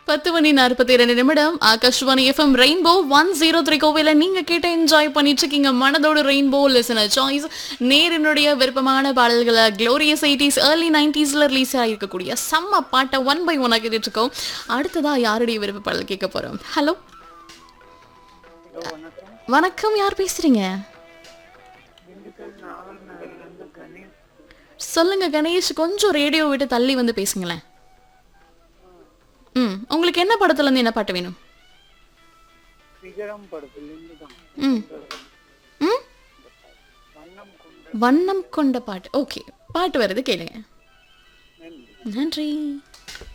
பத்து மணி நாற்பத்தி இரண்டு நிமிடம் Akashvani FM rainbow one zero three கோவில நீங்க கேட்ட என்ஜாய் பண்ணிட்டு இருக்கீங்க மனதோடு ரெயின்போ லிசனர் சாய்ஸ் நேரினுடைய விருப்பமான பாடல்களை க்ளோரியஸ் எயிட்டிஸ் ஏர்லி நைன்டிஸ்ல ரிலீஸ் ஆகிருக்கக்கூடிய செம்ம பாட்டை ஒன் பை ஒன்னா கேட்டுட்டு இருக்கோம் அடுத்ததா யாருடைய விருப்ப பாடல் கேட்க போறோம் ஹலோ வணக்கம் யார் பேசுறீங்க சொல்லுங்க கணேஷ் கொஞ்சம் ரேடியோ விட்டு தள்ளி வந்து பேசுங்களேன் ம் உங்களுக்கு என்ன படத்துல இருந்து என்ன பாட்டு வேணும் விஜயம் படத்திலிருந்து தான் ம் ம் வண்ணம் கொண்ட வண்ணம் கொண்ட பாட்டு ஓகே பாட்டு வருது கேளுங்க நன்றி நன்றி